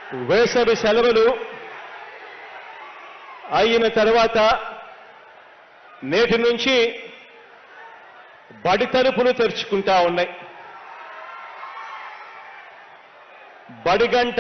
వేసవి సెలవులు అయిన తర్వాత నేటి నుంచి బడి తలుపులు తెరుచుకుంటా ఉన్నాయి బడి గంట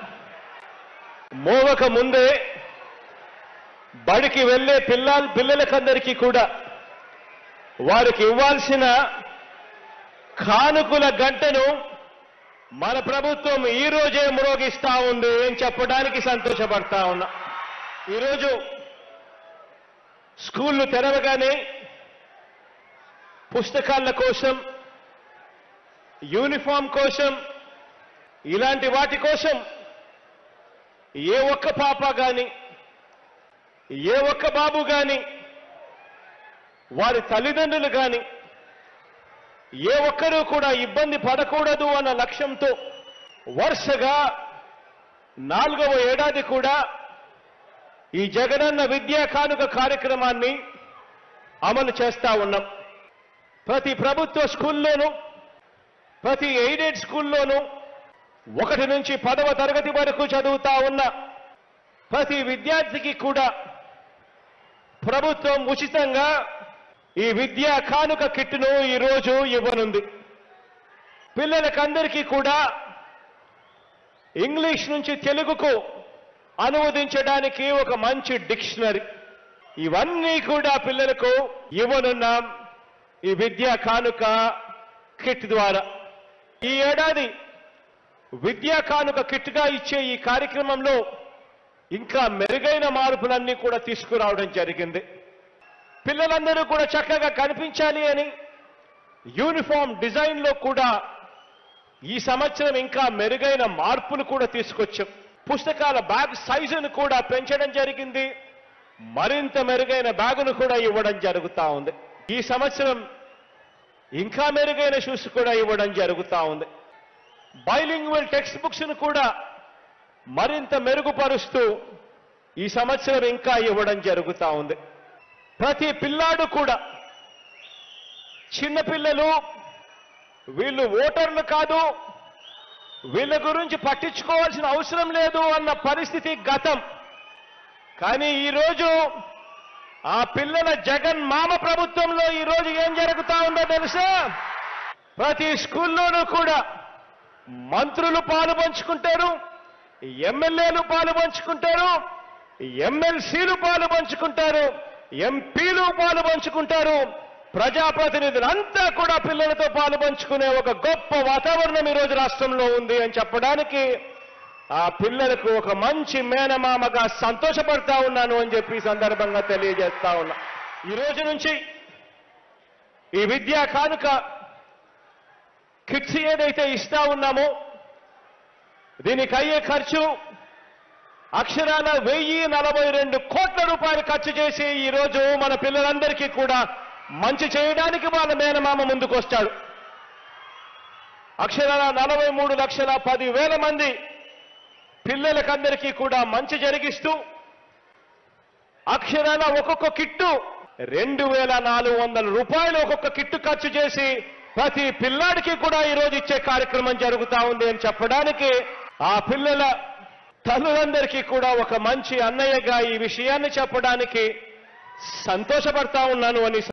మోవక ముందే బడికి వెళ్ళే పిల్లల పిల్లలకందరికీ కూడా వారికి ఇవ్వాల్సిన కానుకల గంటను మన ప్రభుత్వం ఈ రోజే మ్రోగిస్తా ఉంది అని చెప్పడానికి సంతోషపడతా ఉన్నా ఈరోజు స్కూళ్ళు తెరవగానే పుస్తకాల కోసం యూనిఫామ్ కోసం ఇలాంటి వాటి కోసం ఏ ఒక్క పాప గాని ఏ ఒక్క బాబు గాని వారి తల్లిదండ్రులు గాని ఏ ఒక్కరూ కూడా ఇబ్బంది పడకూడదు అన్న లక్ష్యంతో వరుసగా నాలుగవ ఏడాది కూడా ఈ జగనన్న విద్యా కానుక కార్యక్రమాన్ని అమలు చేస్తా ఉన్నాం ప్రతి ప్రభుత్వ స్కూల్లోనూ ప్రతి ఎయిడెడ్ స్కూల్లోనూ ఒకటి నుంచి పదవ తరగతి వరకు చదువుతా ఉన్న ప్రతి విద్యార్థికి కూడా ప్రభుత్వం ఉచితంగా ఈ విద్యా కానుక కిట్ను ఈరోజు ఇవ్వనుంది పిల్లలకందరికీ కూడా ఇంగ్లీష్ నుంచి తెలుగుకు అనువదించడానికి ఒక మంచి డిక్షనరీ ఇవన్నీ కూడా పిల్లలకు ఇవ్వనున్నాం ఈ విద్యా కానుక కిట్ ద్వారా ఈ ఏడాది విద్యా కానుక కిట్గా ఇచ్చే ఈ కార్యక్రమంలో ఇంకా మెరుగైన మార్పులన్నీ కూడా తీసుకురావడం జరిగింది పిల్లలందరూ కూడా చక్కగా కనిపించాలి అని యూనిఫామ్ డిజైన్ లో కూడా ఈ సంవత్సరం ఇంకా మెరుగైన మార్పులు కూడా తీసుకొచ్చాం పుస్తకాల బ్యాగ్ సైజును కూడా పెంచడం జరిగింది మరింత మెరుగైన బ్యాగును కూడా ఇవ్వడం జరుగుతా ఉంది ఈ సంవత్సరం ఇంకా మెరుగైన షూస్ కూడా ఇవ్వడం జరుగుతా ఉంది బైలింగ్వల్ టెక్స్ట్ బుక్స్ ను కూడా మరింత మెరుగుపరుస్తూ ఈ సంవత్సరం ఇంకా ఇవ్వడం జరుగుతా ఉంది ప్రతి పిల్లాడు కూడా చిన్నపిల్లలు వీళ్ళు ఓటర్లు కాదు వీళ్ళ గురించి పట్టించుకోవాల్సిన అవసరం లేదు అన్న పరిస్థితి గతం కానీ ఈరోజు ఆ పిల్లల జగన్ మామ ప్రభుత్వంలో ఈరోజు ఏం జరుగుతా ఉందో తెలుసా ప్రతి స్కూల్లోనూ కూడా మంత్రులు పాలు పంచుకుంటారు ఎమ్మెల్యేలు పాలు పంచుకుంటారు ఎమ్మెల్సీలు పాలు పంచుకుంటారు ఎంపీలు పాలు పంచుకుంటారు ప్రజాప్రతినిధులంతా కూడా పిల్లలతో పాలు పంచుకునే ఒక గొప్ప వాతావరణం ఈరోజు రాష్ట్రంలో ఉంది అని చెప్పడానికి ఆ పిల్లలకు ఒక మంచి మేనమామగా సంతోషపడతా ఉన్నాను అని చెప్పి ఈ సందర్భంగా తెలియజేస్తా ఉన్నా ఈ రోజు నుంచి ఈ విద్యా కానుక కిట్స్ ఏదైతే ఇస్తా ఉన్నామో దీనికి అయ్యే ఖర్చు అక్షరాల వెయ్యి నలభై రెండు కోట్ల రూపాయలు ఖర్చు చేసి ఈ రోజు మన పిల్లలందరికీ కూడా మంచి చేయడానికి వాళ్ళ మేనమామ ముందుకు వస్తాడు అక్షరాల నలభై మూడు లక్షల పది వేల మంది పిల్లలకందరికీ కూడా మంచి జరిగిస్తూ అక్షరాల ఒక్కొక్క కిట్టు రెండు వేల నాలుగు వందల రూపాయలు ఒక్కొక్క కిట్టు ఖర్చు చేసి ప్రతి పిల్లాడికి కూడా ఈ రోజు ఇచ్చే కార్యక్రమం జరుగుతా ఉంది అని చెప్పడానికి ఆ పిల్లల తల్లులందరికీ కూడా ఒక మంచి అన్నయ్యగా ఈ విషయాన్ని చెప్పడానికి సంతోషపడతా ఉన్నాను అని